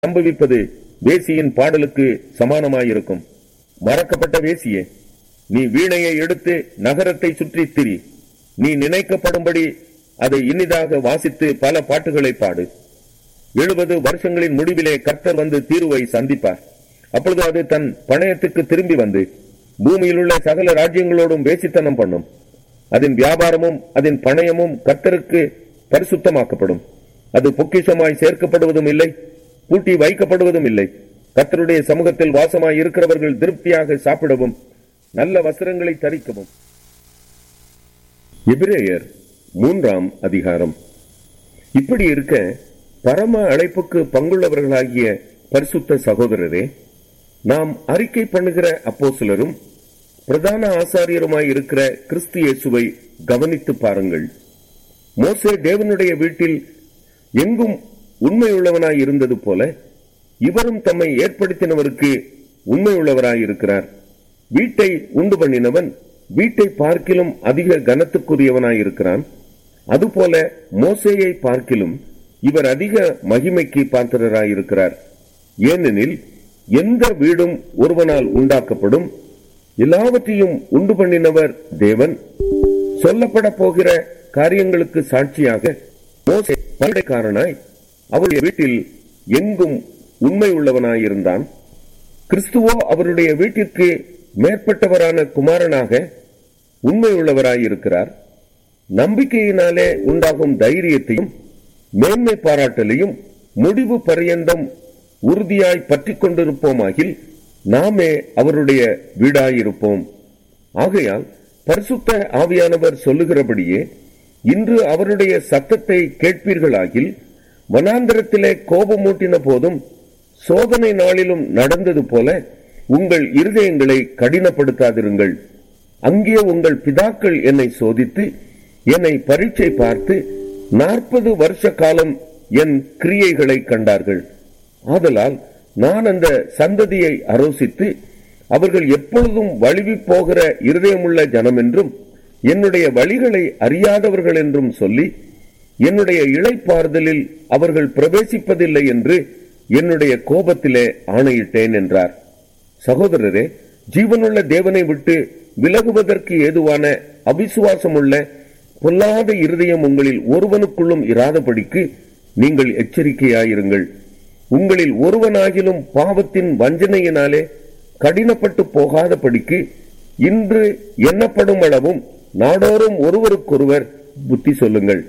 சம்பவிப்பது வேசியின் பாடலுக்கு சமானமாயிருக்கும் மறக்கப்பட்ட வேசியே நீ வீணையை எடுத்து நகரத்தை சுற்றி திரி நீ நினைக்கப்படும்படி அதை இனிதாக வாசித்து பல பாட்டுகளை பாடு எழுபது வருஷங்களின் முடிவிலே கர்த்தர் வந்து தீர்வை சந்திப்பார் அப்பொழுது அது தன் பணயத்துக்கு திரும்பி வந்து பூமியில் உள்ள சகல ராஜ்யங்களோடும் வேசித்தனம் பண்ணும் அதன் வியாபாரமும் அதன் பணயமும் கர்த்தருக்கு பரிசுத்தமாக்கப்படும் அது பொக்கிஷமாய் சேர்க்கப்படுவதும் இல்லை பூட்டி வைக்கப்படுவதும் இல்லை கர்த்தருடைய சமூகத்தில் வாசமாய் இருக்கிறவர்கள் திருப்தியாக சாப்பிடவும் நல்ல வஸ்திரங்களை தரிக்கவும் எபிரேயர் மூன்றாம் அதிகாரம் இப்படி இருக்க பரம அழைப்புக்கு பங்குள்ளவர்களாகிய பரிசுத்த சகோதரரே நாம் அறிக்கை பண்ணுகிற அப்போஸ்தலரும் பிரதான ஆசாரியருமாய் இருக்கிற கிறிஸ்து இயேசுவை கவனித்து பாருங்கள் மோசே தேவனுடைய வீட்டில் எங்கும் உண்மையுள்ளவனாய் இருந்தது போல இவரும் தம்மை ஏற்படுத்தினவருக்கு உண்மையுள்ளவராய் இருக்கிறார் வீட்டை உண்டு பண்ணினவன் வீட்டை பார்க்கிலும் அதிக கனத்துக்குரியவனாய் இருக்கிறான் அதுபோல மோசேயை பார்க்கிலும் இவர் அதிக மகிமைக்கு பாத்திரராயிருக்கிறார் ஏனெனில் எந்த வீடும் ஒருவனால் உண்டாக்கப்படும் எல்லாவற்றையும் உண்டு பண்ணினவர் தேவன் சொல்லப்பட போகிற காரியங்களுக்கு சாட்சியாக மோசே பண்டைக்காரனாய் அவருடைய வீட்டில் எங்கும் உண்மை உள்ளவனாயிருந்தான் கிறிஸ்துவோ அவருடைய வீட்டிற்கு மேற்பட்டவரான குமாரனாக உண்மையுள்ளவராயிருக்கிறார் நம்பிக்கையினாலே உண்டாகும் தைரியத்தையும் மேன்மை பாராட்டலையும் முடிவு பரியந்தம் உறுதியாய் பற்றிக் கொண்டிருப்போமாகில் நாமே அவருடைய வீடாயிருப்போம் ஆகையால் பரிசுத்த ஆவியானவர் சொல்லுகிறபடியே இன்று அவருடைய சத்தத்தை கேட்பீர்களாகில் வனாந்தரத்திலே கோபமூட்டின போதும் சோதனை நாளிலும் நடந்தது போல உங்கள் இருதயங்களை கடினப்படுத்தாதிருங்கள் அங்கே உங்கள் பிதாக்கள் என்னை சோதித்து என்னை பரீட்சை பார்த்து நாற்பது வருஷ காலம் என் கிரியைகளை கண்டார்கள் ஆதலால் நான் அந்த சந்ததியை அரோசித்து அவர்கள் எப்பொழுதும் வழுவி போகிற இருதயமுள்ள ஜனம் என்றும் என்னுடைய வழிகளை அறியாதவர்கள் என்றும் சொல்லி என்னுடைய இளைப்பாறுதலில் அவர்கள் பிரவேசிப்பதில்லை என்று என்னுடைய கோபத்திலே ஆணையிட்டேன் என்றார் சகோதரரே ஜீவனுள்ள தேவனை விட்டு விலகுவதற்கு ஏதுவான அவிசுவாசமுள்ள பொல்லாத இருதயம் உங்களில் ஒருவனுக்குள்ளும் இராதபடிக்கு நீங்கள் எச்சரிக்கையாயிருங்கள் உங்களில் ஒருவனாகிலும் பாவத்தின் வஞ்சனையினாலே கடினப்பட்டு போகாதபடிக்கு இன்று எண்ணப்படும் அளவும் நாடோறும் ஒருவருக்கொருவர் புத்தி சொல்லுங்கள்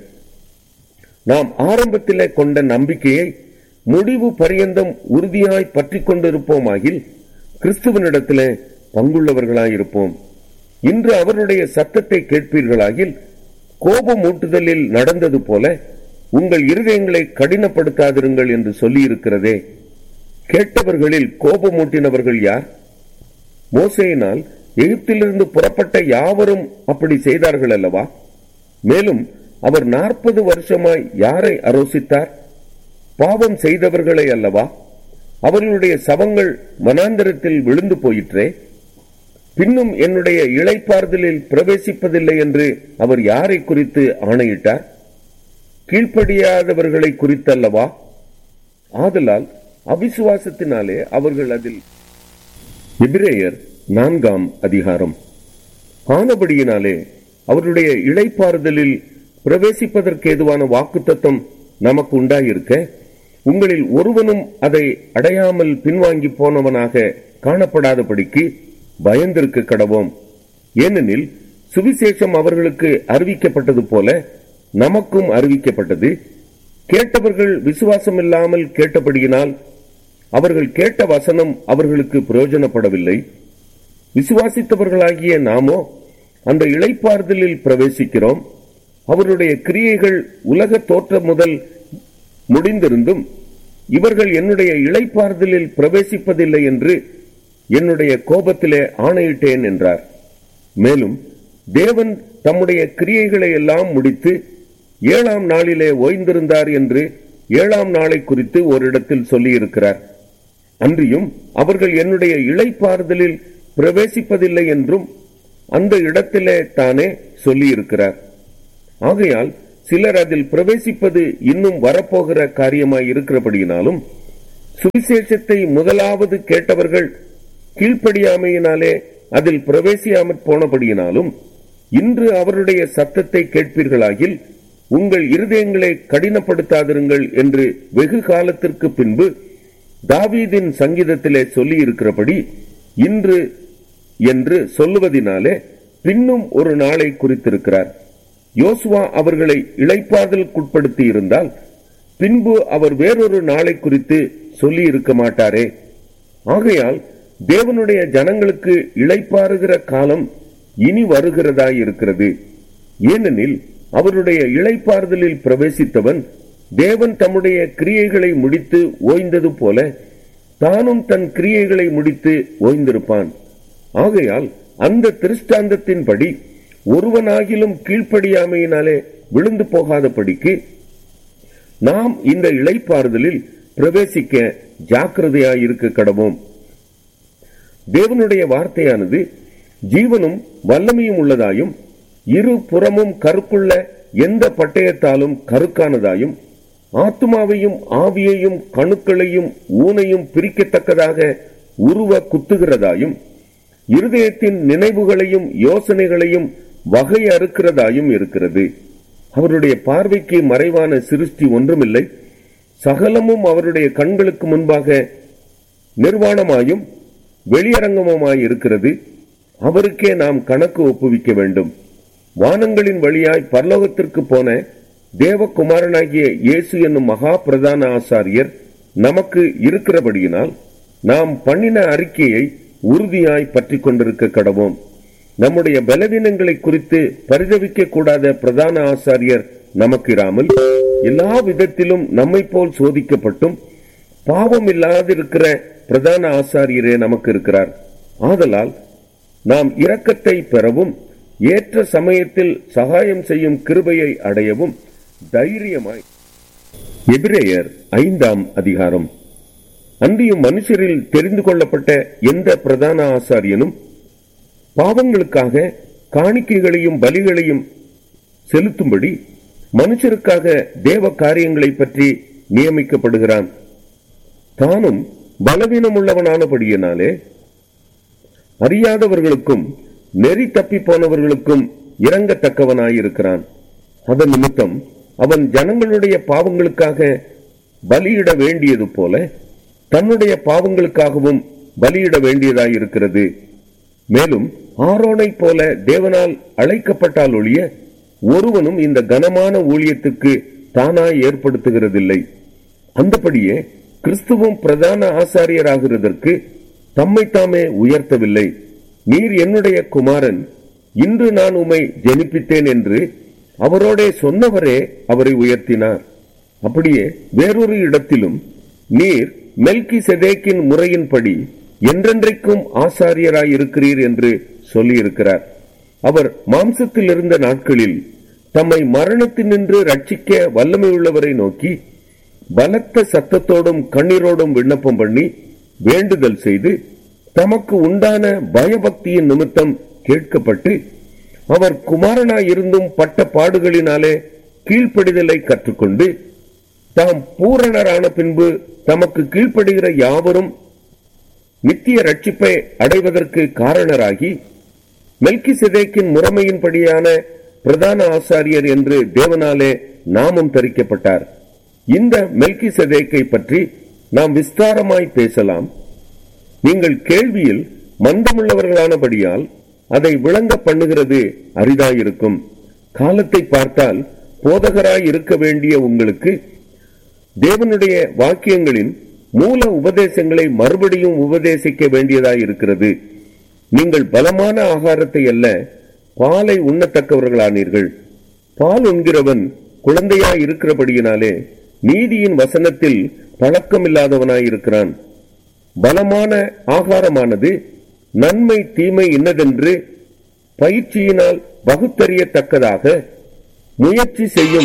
நாம் ஆரம்பத்திலே கொண்ட நம்பிக்கையை முடிவு பரியந்தம் உறுதியாய் பற்றிக் கொண்டிருப்போமாகில் கிறிஸ்துவனிடத்திலே பங்குள்ளவர்களாயிருப்போம் இன்று அவருடைய சத்தத்தை கேட்பீர்களாகில் கோபமூட்டுதலில் நடந்தது போல உங்கள் இருதயங்களை கடினப்படுத்தாதிருங்கள் என்று சொல்லியிருக்கிறதே கேட்டவர்களில் கோபமூட்டினவர்கள் யார் மோசையினால் எகிப்திலிருந்து புறப்பட்ட யாவரும் அப்படி செய்தார்கள் அல்லவா மேலும் அவர் நாற்பது வருஷமாய் யாரை அரோசித்தார் பாவம் செய்தவர்களை அல்லவா அவர்களுடைய சவங்கள் வனாந்தரத்தில் விழுந்து போயிற்றே பின்னும் என்னுடைய இளைப்பாறுதலில் பிரவேசிப்பதில்லை என்று அவர் யாரை குறித்து ஆணையிட்டார் கீழ்ப்படியாதவர்களை குறித்தல்லவா ஆதலால் அவிசுவாசத்தினாலே அவர்கள் அதில் எபிரேயர் நான்காம் அதிகாரம் ஆனபடியினாலே அவருடைய இளைப்பாறுதலில் பிரவேசிப்பதற்கு ஏதுவான வாக்குத்தத்தம் நமக்கு உண்டாயிருக்க உங்களில் ஒருவனும் அதை அடையாமல் பின்வாங்கி போனவனாக காணப்படாதபடிக்கு பயந்திருக்க கடவோம் ஏனெனில் சுவிசேஷம் அவர்களுக்கு அறிவிக்கப்பட்டது போல நமக்கும் அறிவிக்கப்பட்டது கேட்டவர்கள் விசுவாசம் இல்லாமல் கேட்டபடியினால் அவர்கள் கேட்ட வசனம் அவர்களுக்கு பிரயோஜனப்படவில்லை விசுவாசித்தவர்களாகிய நாமோ அந்த இளைப்பாறுதலில் பிரவேசிக்கிறோம் அவருடைய கிரியைகள் உலக தோற்றம் முதல் முடிந்திருந்தும் இவர்கள் என்னுடைய இளைப்பாறுதலில் பிரவேசிப்பதில்லை என்று என்னுடைய கோபத்திலே ஆணையிட்டேன் என்றார் மேலும் தேவன் தம்முடைய கிரியைகளை எல்லாம் முடித்து ஏழாம் நாளிலே ஓய்ந்திருந்தார் என்று ஏழாம் நாளை குறித்து ஓரிடத்தில் சொல்லியிருக்கிறார் அன்றியும் அவர்கள் என்னுடைய இளைப்பாறுதலில் பிரவேசிப்பதில்லை என்றும் அந்த இடத்திலே தானே சொல்லியிருக்கிறார் ஆகையால் சிலர் அதில் பிரவேசிப்பது இன்னும் வரப்போகிற காரியமாய் இருக்கிறபடியினாலும் சுவிசேஷத்தை முதலாவது கேட்டவர்கள் கீழ்ப்படியாமையினாலே அதில் பிரவேசியாமற் போனபடியினாலும் இன்று அவருடைய சத்தத்தை கேட்பீர்களாகில் உங்கள் இருதயங்களை கடினப்படுத்தாதிருங்கள் என்று வெகு காலத்திற்கு பின்பு தாவீதின் சங்கீதத்திலே சொல்லி இருக்கிறபடி இன்று என்று சொல்லுவதினாலே பின்னும் ஒரு நாளை குறித்திருக்கிறார் யோசுவா அவர்களை இளைப்பாறுதலுக்குட்படுத்தி இருந்தால் பின்பு அவர் வேறொரு நாளை குறித்து சொல்லி இருக்க மாட்டாரே ஆகையால் தேவனுடைய ஜனங்களுக்கு இளைப்பாறுகிற காலம் இனி வருகிறதாய் இருக்கிறது ஏனெனில் அவருடைய இளைப்பாறுதலில் பிரவேசித்தவன் தேவன் தம்முடைய கிரியைகளை முடித்து ஓய்ந்தது போல தானும் தன் கிரியைகளை முடித்து ஓய்ந்திருப்பான் ஆகையால் அந்த திருஷ்டாந்தத்தின்படி ஒருவனாகிலும் கீழ்ப்படியாமையினாலே விழுந்து போகாதபடிக்கு நாம் இந்த இளைப்பாறுதலில் பிரவேசிக்க ஜாக்கிரதையாயிருக்க கடவோம் தேவனுடைய வார்த்தையானது ஜீவனும் வல்லமையும் உள்ளதாயும் இரு புறமும் கருக்குள்ள எந்த பட்டயத்தாலும் கருக்கானதாயும் ஆத்மாவையும் ஆவியையும் கணுக்களையும் ஊனையும் பிரிக்கத்தக்கதாக உருவ குத்துகிறதாயும் இருதயத்தின் நினைவுகளையும் யோசனைகளையும் வகை அறுக்கிறதாயும் இருக்கிறது அவருடைய பார்வைக்கு மறைவான சிருஷ்டி ஒன்றுமில்லை சகலமும் அவருடைய கண்களுக்கு முன்பாக நிர்வாணமாயும் வெளியரங்கமுமாய் இருக்கிறது அவருக்கே நாம் கணக்கு ஒப்புவிக்க வேண்டும் வானங்களின் வழியாய் பரலோகத்திற்கு போன தேவகுமாரனாகிய இயேசு என்னும் மகா பிரதான ஆசாரியர் நமக்கு இருக்கிறபடியினால் நாம் பண்ணின அறிக்கையை உறுதியாய் பற்றி கொண்டிருக்க கடவோம் நம்முடைய பலவீனங்களை குறித்து பரிதவிக்க கூடாத பிரதான ஆசாரியர் நமக்கு இராமல் எல்லா விதத்திலும் நம்மை போல் சோதிக்கப்பட்டும் பாவம் இல்லாதிருக்கிற பிரதான ஆசாரியரே நமக்கு இருக்கிறார் ஆதலால் நாம் இரக்கத்தை பெறவும் ஏற்ற சமயத்தில் சகாயம் செய்யும் கிருபையை அடையவும் தைரியமாய் எபிரேயர் ஐந்தாம் அதிகாரம் அன்றியும் மனுஷரில் தெரிந்து கொள்ளப்பட்ட எந்த பிரதான ஆசாரியனும் பாவங்களுக்காக காணிக்கைகளையும் பலிகளையும் செலுத்தும்படி மனுஷருக்காக தேவ காரியங்களை பற்றி நியமிக்கப்படுகிறான் தானும் பலவீனமுள்ளவனானபடியினாலே அறியாதவர்களுக்கும் நெறி தப்பி போனவர்களுக்கும் இறங்கத்தக்கவனாயிருக்கிறான் அதன் நிமித்தம் அவன் ஜனங்களுடைய பாவங்களுக்காக பலியிட வேண்டியது போல தன்னுடைய பாவங்களுக்காகவும் பலியிட வேண்டியதாயிருக்கிறது மேலும் ஆரோனை போல தேவனால் அழைக்கப்பட்டால் ஒழிய ஒருவனும் இந்த கனமான ஊழியத்துக்கு தானாய் ஏற்படுத்துகிறதில்லை அந்தபடியே கிறிஸ்துவும் பிரதான ஆசாரியராகிறதற்கு தம்மை தாமே உயர்த்தவில்லை நீர் என்னுடைய குமாரன் இன்று நான் உம்மை ஜெனிப்பித்தேன் என்று அவரோடே சொன்னவரே அவரை உயர்த்தினார் அப்படியே வேறொரு இடத்திலும் நீர் மெல்கி செதேக்கின் முறையின்படி என்றென்றைக்கும் ஆசாரியராயிருக்கிறீர் என்று சொல்லியிருக்கிறார் அவர் மாம்சத்தில் இருந்த நாட்களில் தம்மை மரணத்தினின்று ரட்சிக்க வல்லமை உள்ளவரை நோக்கி பலத்த சத்தத்தோடும் கண்ணீரோடும் விண்ணப்பம் பண்ணி வேண்டுதல் செய்து தமக்கு உண்டான பயபக்தியின் நிமித்தம் கேட்கப்பட்டு அவர் குமாரனாய் இருந்தும் பட்ட பாடுகளினாலே கீழ்ப்படிதலை கற்றுக்கொண்டு தாம் பூரணரான பின்பு தமக்கு கீழ்ப்படுகிற யாவரும் நித்திய ரட்சிப்பை அடைவதற்கு காரணராகி மெல்கி சிதைக்கின் முறைமையின்படியான பிரதான ஆசாரியர் என்று தேவனாலே நாமம் தரிக்கப்பட்டார் இந்த மெல்கி செதேக்கை பற்றி நாம் விஸ்தாரமாய் பேசலாம் நீங்கள் கேள்வியில் மந்தமுள்ளவர்களானபடியால் அதை விளங்க பண்ணுகிறது அரிதாயிருக்கும் காலத்தை பார்த்தால் போதகராய் இருக்க வேண்டிய உங்களுக்கு தேவனுடைய வாக்கியங்களின் மூல உபதேசங்களை மறுபடியும் உபதேசிக்க வேண்டியதாய் இருக்கிறது நீங்கள் பலமான ஆகாரத்தை அல்ல பாலை உண்ணத்தக்கவர்களானீர்கள் பால் உண்கிறவன் குழந்தையாய் இருக்கிறபடியினாலே நீதியின் வசனத்தில் பழக்கமில்லாதவனாய் இருக்கிறான் பலமான ஆகாரமானது நன்மை தீமை இன்னதென்று பயிற்சியினால் பகுத்தறியத்தக்கதாக முயற்சி செய்யும்